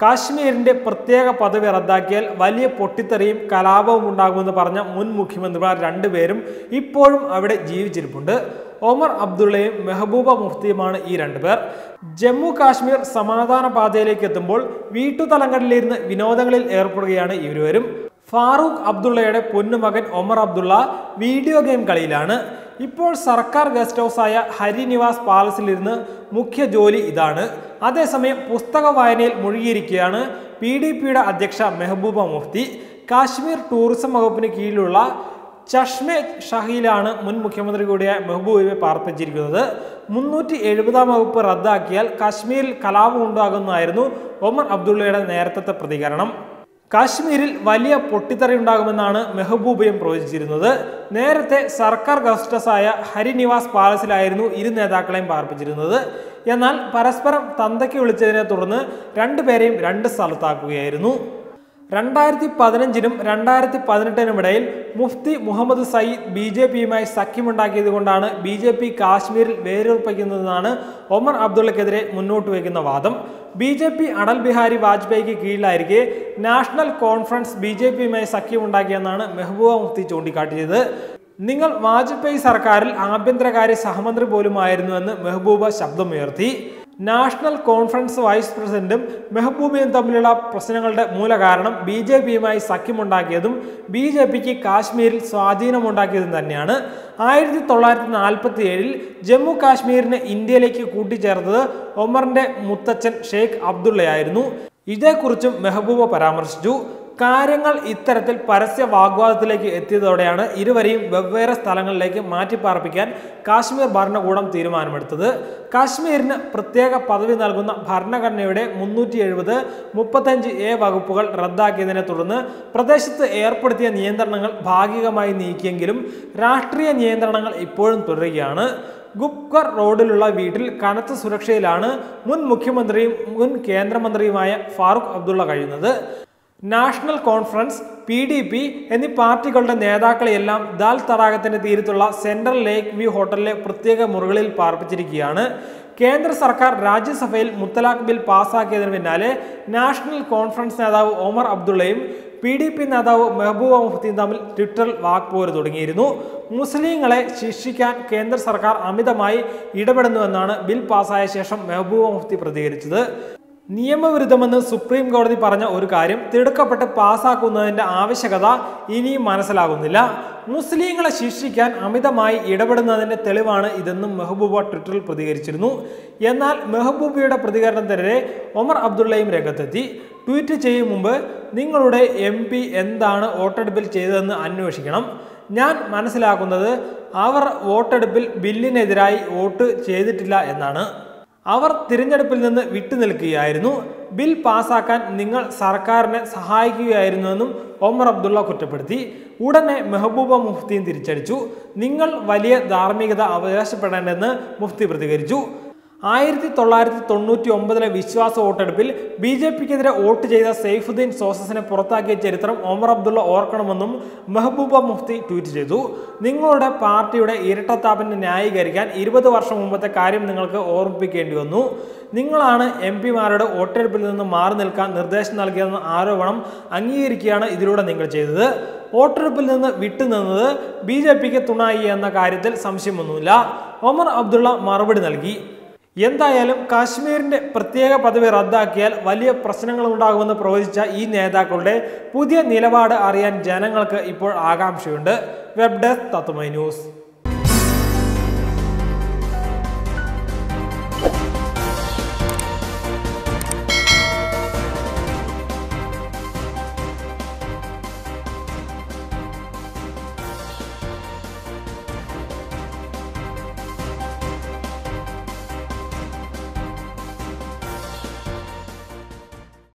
കാശ്മീരിന്റെ പ്രത്യേക പദവി റദ്ദാക്കിയാൽ വലിയ പൊട്ടിത്തെറിയും കലാപവും ഉണ്ടാകുമെന്ന് പറഞ്ഞ മുൻ മുഖ്യമന്ത്രിമാർ രണ്ടുപേരും ഇപ്പോഴും അവിടെ ജീവിച്ചിരിപ്പുണ്ട് ഒമർ അബ്ദുള്ളയും മെഹബൂബ മുഫ്തിയുമാണ് ഈ രണ്ടുപേർ ജമ്മു കാശ്മീർ സമാധാന പാതയിലേക്ക് എത്തുമ്പോൾ വീട്ടുതലങ്ങളിലിരുന്ന് വിനോദങ്ങളിൽ ഏർപ്പെടുകയാണ് ഇരുവരും ഫാറൂഖ് അബ്ദുള്ളയുടെ പൊന്നുമകൻ ഒമർ അബ്ദുള്ള വീഡിയോ ഗെയിം കളിയിലാണ് ഇപ്പോൾ സർക്കാർ ഗസ്റ്റ് ഹൗസായ ഹരിനിവാസ് പാലസിലിരുന്ന് മുഖ്യ ജോലി ഇതാണ് അതേസമയം പുസ്തക വായനയിൽ മുഴുകിയിരിക്കുകയാണ് പി ഡി പിയുടെ അധ്യക്ഷ മെഹബൂബ മുഫ്തി കാശ്മീർ ടൂറിസം വകുപ്പിന് കീഴിലുള്ള ചഷ്മെ ഷഹിയിലാണ് മുൻ മുഖ്യമന്ത്രി കൂടിയ മെഹബൂബിനെ പാർപ്പിച്ചിരിക്കുന്നത് മുന്നൂറ്റി എഴുപതാം വകുപ്പ് റദ്ദാക്കിയാൽ കാശ്മീരിൽ കലാപം ഉണ്ടാകുന്നതായിരുന്നു ഒമർ അബ്ദുള്ളയുടെ നേരത്തെ പ്രതികരണം കാശ്മീരിൽ വലിയ പൊട്ടിത്തെറി ഉണ്ടാകുമെന്നാണ് മെഹബൂബയും പ്രവചിച്ചിരുന്നത് നേരത്തെ സർക്കാർ ഗസ്റ്റസായ ഹരിനിവാസ് പാലസിലായിരുന്നു ഇരു നേതാക്കളെയും പാർപ്പിച്ചിരുന്നത് എന്നാൽ പരസ്പരം തന്തയ്ക്ക് വിളിച്ചതിനെ തുടർന്ന് രണ്ടുപേരെയും രണ്ട് സ്ഥലത്താക്കുകയായിരുന്നു രണ്ടായിരത്തി പതിനഞ്ചിനും രണ്ടായിരത്തി പതിനെട്ടിനും ഇടയിൽ മുഫ്തി മുഹമ്മദ് സയ്യിദ് ബി ജെ പിയുമായി സഖ്യമുണ്ടാക്കിയത് കൊണ്ടാണ് ബി ജെ പി കാശ്മീരിൽ വേരുറപ്പിക്കുന്നതെന്നാണ് ഒമർ അബ്ദുള്ളക്കെതിരെ മുന്നോട്ട് വയ്ക്കുന്ന വാദം B J P Atal Bihari വാജ്പേയിക്ക് കീഴിലായിരിക്കെ നാഷണൽ കോൺഫറൻസ് ബി ജെ പിയുമായി സഖ്യമുണ്ടാക്കിയെന്നാണ് മെഹബൂബ മുഫ്തി ചൂണ്ടിക്കാട്ടിയത് നിങ്ങൾ വാജ്പേയി സർക്കാരിൽ ആഭ്യന്തരകാര്യ സഹമന്ത്രി പോലുമായിരുന്നുവെന്ന് മെഹബൂബ ശബ്ദമുയർത്തി നാഷണൽ കോൺഫറൻസ് വൈസ് പ്രസിഡന്റും മെഹബൂബയും തമ്മിലുള്ള പ്രശ്നങ്ങളുടെ മൂലകാരണം ബി ജെ പിയുമായി സഖ്യമുണ്ടാക്കിയതും ബി ജെ പിക്ക് കാശ്മീരിൽ സ്വാധീനമുണ്ടാക്കിയതും തന്നെയാണ് ആയിരത്തി തൊള്ളായിരത്തി നാൽപ്പത്തി ഏഴിൽ ജമ്മു കാശ്മീരിനെ ഇന്ത്യയിലേക്ക് കൂട്ടിച്ചേർത്തത് ഒമറിന്റെ മുത്തച്ഛൻ ഷെയ്ഖ് അബ്ദുള്ളയായിരുന്നു ഇതേക്കുറിച്ചും മെഹബൂബ പരാമർശിച്ചു കാര്യങ്ങൾ ഇത്തരത്തിൽ പരസ്യ വാഗ്വാദത്തിലേക്ക് എത്തിയതോടെയാണ് ഇരുവരെയും വെവ്വേറെ സ്ഥലങ്ങളിലേക്ക് മാറ്റിപ്പാർപ്പിക്കാൻ കാശ്മീർ ഭരണകൂടം തീരുമാനമെടുത്തത് കാശ്മീരിന് പ്രത്യേക പദവി നൽകുന്ന ഭരണഘടനയുടെ മുന്നൂറ്റി എഴുപത് മുപ്പത്തഞ്ച് എ വകുപ്പുകൾ റദ്ദാക്കിയതിനെ തുടർന്ന് പ്രദേശത്ത് ഏർപ്പെടുത്തിയ നിയന്ത്രണങ്ങൾ ഭാഗികമായി നീക്കിയെങ്കിലും രാഷ്ട്രീയ നിയന്ത്രണങ്ങൾ ഇപ്പോഴും തുടരുകയാണ് ഗുപ്കർ റോഡിലുള്ള വീട്ടിൽ കനത്ത സുരക്ഷയിലാണ് മുൻ മുഖ്യമന്ത്രിയും മുൻ കേന്ദ്രമന്ത്രിയുമായ ഫാറൂഖ് അബ്ദുള്ള കഴിയുന്നത് national conference P D P എന്നീ പാർട്ടികളുടെ നേതാക്കളെയെല്ലാം ദാൽ തടാകത്തിന്റെ തീരത്തുള്ള സെൻട്രൽ ലേക്ക് വ്യൂ ഹോട്ടലിലെ പ്രത്യേക മുറികളിൽ പാർപ്പിച്ചിരിക്കുകയാണ് കേന്ദ്ര സർക്കാർ രാജ്യസഭയിൽ മുത്തലാഖ് ബിൽ പാസാക്കിയതിന് പിന്നാലെ നാഷണൽ കോൺഫറൻസ് നേതാവ് ഒമർ അബ്ദുള്ളയും പി ഡി പി നേതാവ് മെഹബൂബ മുഫ്തിയും തമ്മിൽ ട്വിറ്ററിൽ വാക്പോര് തുടങ്ങിയിരുന്നു മുസ്ലിങ്ങളെ ശിക്ഷിക്കാൻ കേന്ദ്ര സർക്കാർ അമിതമായി ഇടപെടുന്നുവെന്നാണ് ബിൽ പാസായ ശേഷം മെഹബൂബ മുഫ്തി പ്രതികരിച്ചത് നിയമവിരുദ്ധമെന്ന് സുപ്രീം കോടതി പറഞ്ഞ ഒരു കാര്യം തിടുക്കപ്പെട്ട് പാസാക്കുന്നതിന്റെ ആവശ്യകത ഇനിയും മനസ്സിലാകുന്നില്ല മുസ്ലിങ്ങളെ ശിക്ഷിക്കാൻ അമിതമായി ഇടപെടുന്നതിന്റെ തെളിവാണ് ഇതെന്നും മെഹബൂബ ട്വിറ്ററിൽ പ്രതികരിച്ചിരുന്നു എന്നാൽ മെഹബൂബയുടെ പ്രതികരണത്തിനെതിരെ ഒമർ അബ്ദുള്ളയും രംഗത്തെത്തി ട്വീറ്റ് ചെയ്യും മുമ്പ് നിങ്ങളുടെ എം പി എന്താണ് വോട്ടെടുപ്പിൽ ചെയ്തതെന്ന് അന്വേഷിക്കണം ഞാൻ മനസ്സിലാക്കുന്നത് അവർ വോട്ടെടുപ്പിൽ ബില്ലിനെതിരായി വോട്ട് ചെയ്തിട്ടില്ല എന്നാണ് അവർ തിരഞ്ഞെടുപ്പിൽ നിന്ന് വിട്ടുനിൽക്കുകയായിരുന്നു ബിൽ പാസാക്കാൻ നിങ്ങൾ സർക്കാരിനെ സഹായിക്കുകയായിരുന്നുവെന്നും ഒമർ അബ്ദുള്ള കുറ്റപ്പെടുത്തി ഉടനെ മെഹബൂബ മുഫ്തിയും തിരിച്ചടിച്ചു നിങ്ങൾ വലിയ ധാർമ്മികത അവകാശപ്പെടേണ്ടെന്ന് മുഫ്തി പ്രതികരിച്ചു ആയിരത്തി തൊള്ളായിരത്തി തൊണ്ണൂറ്റി ഒമ്പതിലെ വിശ്വാസ വോട്ടെടുപ്പിൽ ബി ജെ പിക്കെതിരെ വോട്ട് ചെയ്ത സെയ്ഫുദ്ദീൻ സോസസിനെ പുറത്താക്കിയ ചരിത്രം ഒമർ അബ്ദുള്ള ഓർക്കണമെന്നും മെഹബൂബ മുഫ്തി ട്വീറ്റ് ചെയ്തു നിങ്ങളുടെ പാർട്ടിയുടെ ഇരട്ടത്താപ്പിനെ ന്യായീകരിക്കാൻ ഇരുപത് വർഷം മുമ്പത്തെ കാര്യം നിങ്ങൾക്ക് ഓർമ്മിപ്പിക്കേണ്ടി വന്നു നിങ്ങളാണ് എം പിമാരുടെ വോട്ടെടുപ്പിൽ നിന്ന് മാറി നിൽക്കാൻ നിർദ്ദേശം നൽകിയെന്ന ആരോപണം അംഗീകരിക്കുകയാണ് ഇതിലൂടെ നിങ്ങൾ ചെയ്തത് വോട്ടെടുപ്പിൽ നിന്ന് വിട്ടുനിന്നത് ബി ജെ പിക്ക് തുണായി എന്ന കാര്യത്തിൽ സംശയമൊന്നുമില്ല ഒമർ അബ്ദുള്ള മറുപടി നൽകി എന്തായാലും കാശ്മീരിന്റെ പ്രത്യേക പദവി റദ്ദാക്കിയാൽ വലിയ പ്രശ്നങ്ങൾ ഉണ്ടാകുമെന്ന് പ്രവചിച്ച ഈ നേതാക്കളുടെ പുതിയ നിലപാട് അറിയാൻ ജനങ്ങൾക്ക് ഇപ്പോൾ ആകാംക്ഷയുണ്ട് വെബ് ഡെസ്ക് തത്തുമൈ ന്യൂസ്